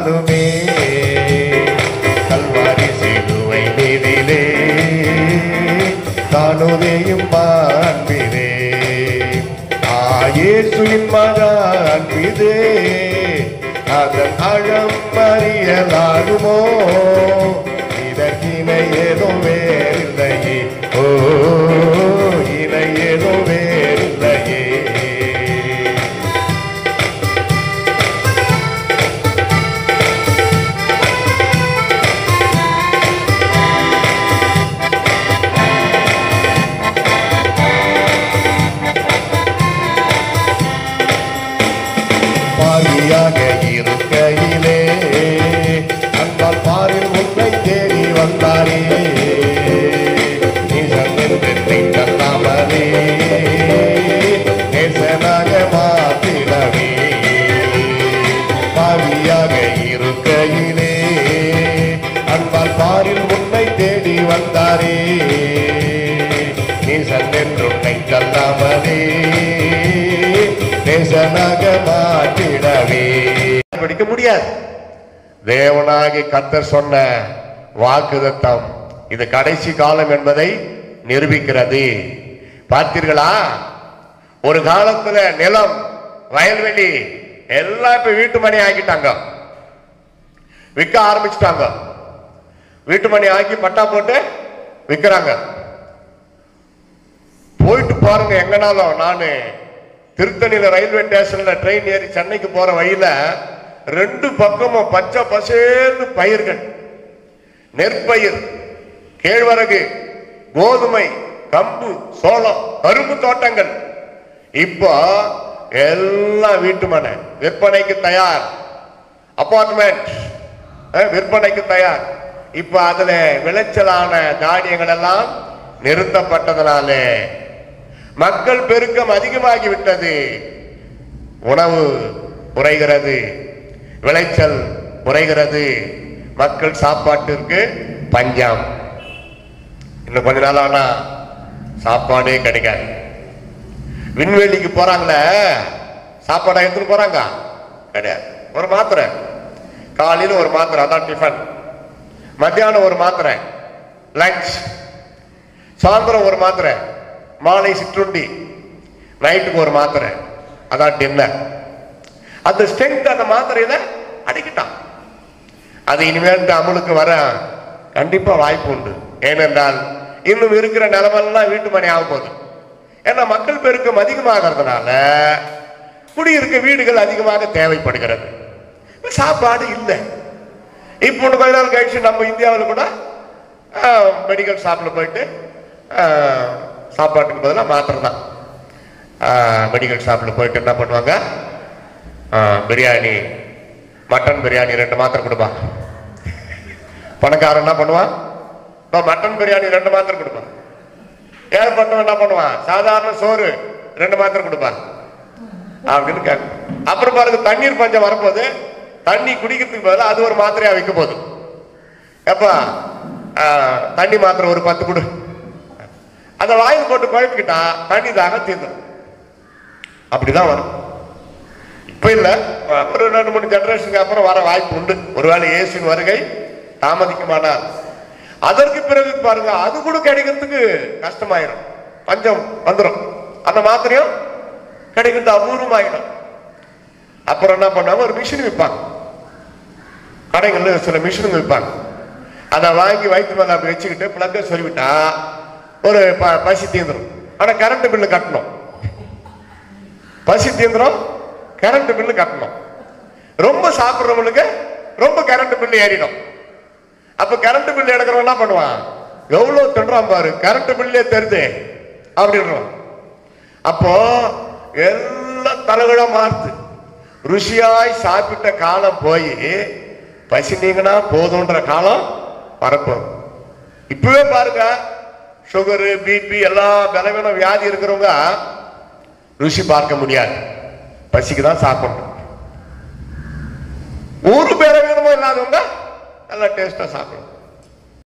நாளுமே கல்வாரி சிலுவை மீதிலே காணுதேயும் அன்பிதே ஆயேசுவின் மகா அன்பிதே அதன் அழம் அறியலாகுமோ இதற்கினை ஏதோ வேறில்லையே ஓ இணை ஏதோ வேறில்லையே பாவியாக இருக்கையிலே அன்பால் பாரில் உன்னை தேடி வந்தாரே நிஜம் என்று திங்கல்லாமலே நேசனாக மாத்திடவே பாவியாக இருக்கையிலே அன்பால் பாரில் உன்னை தேடி வந்தாரே நீசன் என்று உன்னை கல்லாமலே நேசனாக மாற்றிடவே படிக்க முடியாது தேவனாகி கர்த்தர் சொன்ன வாக்குதத்தம் இது கடைசி காலம் என்பதை நிரூபிக்கிறது பார்த்தீர்களா ஒரு காலத்துல நிலம் வயல்வெளி எல்லாம் இப்ப வீட்டு மணி ஆக்கிட்டாங்க விற்க ஆரம்பிச்சிட்டாங்க வீட்டு மணி ஆக்கி பட்டா போட்டு விற்கிறாங்க போயிட்டு பாருங்க எங்கனாலும் நான் திருத்தணியில ரயில்வே ஸ்டேஷன்ல ட்ரெயின் ஏறி சென்னைக்கு போற வழியில ரெண்டு பக்கமும் பச்சை பசேர்னு பயிர்கள் நெற்பயிர் கேழ்வரகு கோதுமை கம்பு சோளம் கரும்பு தோட்டங்கள் இப்போ எல்லாம் வீட்டு மனை விற்பனைக்கு தயார் அபார்ட்மெண்ட் விற்பனைக்கு தயார் இப்ப அதுல விளைச்சலான தானியங்கள் எல்லாம் நிறுத்தப்பட்டதனாலே மக்கள் பெருக்கம் அதிகமாகி விட்டது உணவு குறைகிறது விளைச்சல் குறைகிறது மக்கள் சாப்பாட்டிற்கு பஞ்சம் இன்னும் கொஞ்ச நாள் ஆனா சாப்பாடே கிடைக்காது விண்வெளிக்கு போறாங்களே சாப்பாடை எடுத்துட்டு போறாங்க கிடையாது ஒரு மாத்திரை காலையில ஒரு மாத்திரை அதான் டிஃபன் மத்தியானம் ஒரு மாத்திரை லஞ்ச் சாயந்தரம் ஒரு மாத்திரை மாலை சிற்றுண்டி நைட்டுக்கு ஒரு மாத்திரை அதான் டின்னர் அந்த ஸ்ட்ரென்த் அந்த மாத்திரையில அடிக்கிட்டான் அது இனிமேல் அமலுக்கு வர கண்டிப்பா வாய்ப்பு உண்டு ஏனென்றால் இன்னும் இருக்கிற நிலமெல்லாம் வீட்டு மணி ஆக போகுது ஏன்னா மக்கள் பெருக்கம் அதிகமாகிறதுனால குடியிருக்க வீடுகள் அதிகமாக தேவைப்படுகிறது சாப்பாடு இல்லை இப்போ ஒன்று கொஞ்ச நாள் கழிச்சு நம்ம இந்தியாவில் கூட மெடிக்கல் ஷாப்பில் போயிட்டு ஆஹ், சாப்பாட்டுக்கு பதிலாக மாத்திரை தான் மெடிக்கல் ஷாப்பில் போயிட்டு என்ன பண்ணுவாங்க ஆஹ், பிரியாணி மட்டன் பிரியாணி ரெண்டு மாத்திரை கொடுப்பான் பணக்காரன் என்ன பண்ணுவான் இப்போ மட்டன் பிரியாணி ரெண்டு மாத்திரை கொடுப்பான் ஏற்பட்டவன் என்ன பண்ணுவான் சாதாரண சோறு ரெண்டு மாத்திரை கொடுப்பான் அப்படின்னு கேட்க அப்புறம் பாருங்க தண்ணீர் பஞ்சம் வரப்போது தண்ணி குடிக்கிறதுக்கு பதிலா அது ஒரு மாத்திரையா வைக்க போகுது எப்பா ஆஹ், தண்ணி மாத்திரை ஒரு பத்து கொடு அதை வாயில் போட்டு குழப்பிக்கிட்டா தண்ணி தாக தீர்ந்துடும் அப்படிதான் வரும் இப்ப இல்ல ஒரு ரெண்டு மூணு ஜெனரேஷனுக்கு அப்புறம் வர வாய்ப்பு உண்டு ஒருவேளை இயேசுவின் வருகை தாமதிக்குமானால் அதற்கு பிறகு பாருங்க அது கூட கிடைக்கிறதுக்கு கஷ்டமாயிரும் பஞ்சம் வந்துடும் அந்த மாத்திரையும் கிடைக்கிறது அபூர்வமாயிடும் அப்புறம் என்ன பண்ணாங்க ஒரு மிஷின் விற்பாங்க கடைகள்ல சில மிஷினுங்க விற்பாங்க அதை வாங்கி வயிற்று மேல அப்படி வச்சுக்கிட்டு பிளக்கை சொல்லிவிட்டா ஒரு ப- பசி தீந்துரும் ஆனா கரண்ட் பில்லு கட்டணும் பசி தீந்துரும் கரண்ட் பில்லு கட்டணும் ரொம்ப சாப்பிடுறவங்களுக்கு ரொம்ப கரண்ட் பில்லு ஏறிடும் அப்ப கரண்ட் பில் எடுக்கிறவன் என்ன பண்ணுவான் எவ்வளவு தின்றான் பாரு கரண்ட் பில்லே தெரியுது அப்படின்றான் அப்போ எல்லாம் தலைவிட மாறுது ருசியாய் சாப்பிட்ட காலம் போய் பசி நீங்கினா போதுன்ற காலம் வரப்போகுது இப்பவே பாருங்க சுகரு பிபி எல்லா பலவீனம் வியாதி இருக்கிறவங்க ருசி பார்க்க முடியாது பசிக்கு தான் சாப்பிடணும் ஒரு பலவீனமும் இல்லாதவங்க நல்லா டேஸ்டா சாப்பிடணும்